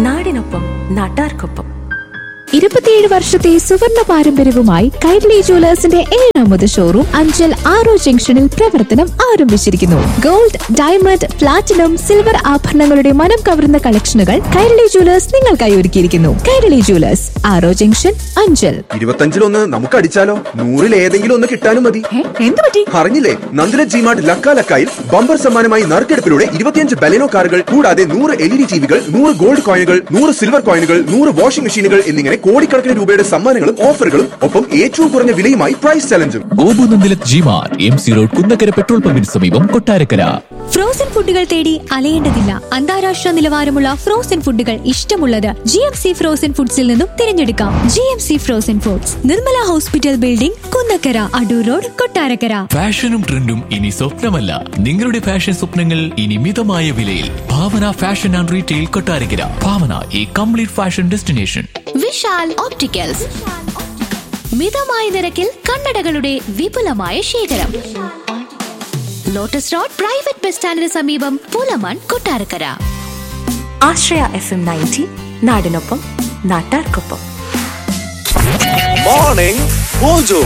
നാടിനൊപ്പം നാട്ടാർക്കൊപ്പം ഇരുപത്തിയേഴ് വർഷത്തെ സുവർണ പാരമ്പര്യവുമായി കൈരളി ജുവലേഴ്സിന്റെ ഏഴാമത് ഷോറൂം അഞ്ചൽ ആറോ ജംഗ്ഷനിൽ പ്രവർത്തനം ആരംഭിച്ചിരിക്കുന്നു ഗോൾഡ് ഡയമണ്ട് പ്ലാറ്റിനം സിൽവർ ആഭരണങ്ങളുടെ മനം കവരുന്ന കളക്ഷനുകൾ കൈരളി ജുവലേഴ്സ് നിങ്ങൾക്കായി ഒരുക്കിയിരിക്കുന്നു കൈരളി ജുവലേഴ്സ് ആറോ ജംഗ്ഷൻ അഞ്ചൽ ഇരുപത്തഞ്ചിലൊന്ന് നമുക്ക് അടിച്ചാലോ നൂറിൽ ഏതെങ്കിലും ഒന്ന് കിട്ടാനും മതി എന്ത് പറ്റി അറിഞ്ഞില്ലേ നന്ദിന ജിമാർട്ട് ലക്ക ലക്കായിൽ ബമ്പർ സമ്മാനമായി നറുക്കെടുപ്പിലൂടെ ഇരുപത്തിയഞ്ച് ബലെനോ കാറുകൾ കൂടാതെ നൂറ് എൽ ഇ ഡി ടിവികൾ നൂറ് ഗോൾഡ് കോയിനുകൾ നൂറ് സിൽവർ കോയിനുകൾ നൂറ് വാഷിംഗ് മെഷീനുകൾ എന്നിങ്ങനെ കോടിക്കണക്കിന് രൂപയുടെ സമ്മാനങ്ങളും ഓഫറുകളും ഒപ്പം ഏറ്റവും കുറഞ്ഞ വിലയുമായി പ്രൈസ് ചലഞ്ചും ഗോപുനന്ദിലത് ജിമാർ M C road Kunnakkara petrol പമ്പിന് സമീപം കൊട്ടാരക്കര ഫ്രോസൺ ഫുഡുകൾ തേടി അലയേണ്ടതില്ല അന്താരാഷ്ട്ര നിലവാരമുള്ള ഫ്രോസൺ ഫുഡുകൾ ഇഷ്ടമുള്ളത് ജി എം സി ഫ്രോസൺ ഫുഡ്സിൽ നിന്നും തിരഞ്ഞെടുക്കാം G M C frozen foods Nirmala hospital building Kunnakkara Adoor road Kottarakkara ഫാഷനും ട്രെൻഡും ഇനി സ്വപ്നമല്ല നിങ്ങളുടെ ഫാഷൻ സ്വപ്നങ്ങൾ ഇനി മിതമായ വിലയിൽ Bhavana fashion and retail Kottarakkara Bhavana ഈ complete fashion destination Vishal opticals മിതമായ നിരക്കിൽ കണ്ണടകളുടെ വിപുലമായ ശേഖരം ലോട്ടസ് റോഡ് പ്രൈവറ്റ് ബസ് സ്റ്റാൻഡിന് സമീപം Pulamon Kottarakkara Ashraya F M ninety നാടിനൊപ്പം നാട്ടാർക്കൊപ്പം morning mojo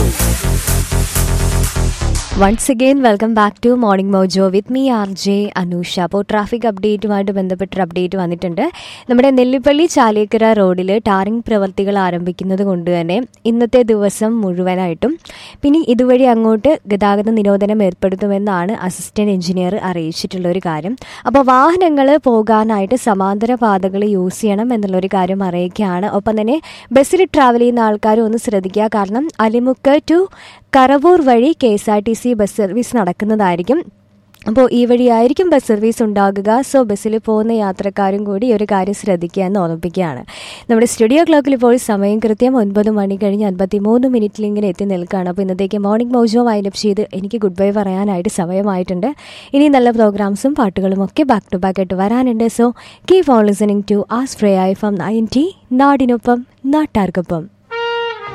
once again welcome back to morning mojo with me R J Anusha അപ്പോൾ ട്രാഫിക് അപ്ഡേറ്റുമായിട്ട് ബന്ധപ്പെട്ടൊരു അപ്ഡേറ്റ് വന്നിട്ടുണ്ട് നമ്മുടെ നെല്ലിപ്പള്ളി ചാലേക്കര റോഡിൽ ടാറിംഗ് പ്രവർത്തികൾ ആരംഭിക്കുന്നത് കൊണ്ട് തന്നെ ഇന്നത്തെ ദിവസം മുഴുവനായിട്ടും പിന്നെ ഇതുവഴി അങ്ങോട്ട് ഗതാഗത നിരോധനം ഏർപ്പെടുത്തുമെന്നാണ് അസിസ്റ്റന്റ് എഞ്ചിനീയർ അറിയിച്ചിട്ടുള്ള ഒരു കാര്യം അപ്പോൾ വാഹനങ്ങൾ പോകാനായിട്ട് സമാന്തര പാതകൾ യൂസ് ചെയ്യണം എന്നുള്ളൊരു കാര്യം അറിയിക്കുകയാണ് ഒപ്പം തന്നെ ബസ്സിൽ ട്രാവൽ ചെയ്യുന്ന ആൾക്കാരും ഒന്ന് ശ്രദ്ധിക്കുക കാരണം അലിമുക്ക് ടു കറവൂർ വഴി K S R T C bus service നടക്കുന്നതായിരിക്കും അപ്പോൾ ഈ വഴിയായിരിക്കും ബസ് സർവീസ് ഉണ്ടാകുക സോ ബസ്സിൽ പോകുന്ന യാത്രക്കാരും കൂടി ഈ ഒരു കാര്യം ശ്രദ്ധിക്കുക എന്ന് ഓർമ്മിപ്പിക്കുകയാണ് നമ്മുടെ സ്റ്റുഡിയോ ക്ലോക്കിൽ ഇപ്പോൾ സമയം കൃത്യം ഒൻപത് മണി കഴിഞ്ഞ് അൻപത്തി മൂന്ന് മിനിറ്റിൽ ഇങ്ങനെ എത്തി നിൽക്കുകയാണ് അപ്പോൾ ഇന്നത്തേക്ക് മോർണിംഗ് മോജോ വൈൻഡപ്പ് ചെയ്ത് എനിക്ക് ഗുഡ് ബൈ പറയാനായിട്ട് സമയമായിട്ടുണ്ട് ഇനി നല്ല പ്രോഗ്രാംസും പാട്ടുകളും ഒക്കെ ബാക്ക് ടു ബാക്ക് ആയിട്ട് വരാനുണ്ട് so keep on listening to us fray I from ninety നാടിനൊപ്പം നാട്ടാർക്കൊപ്പം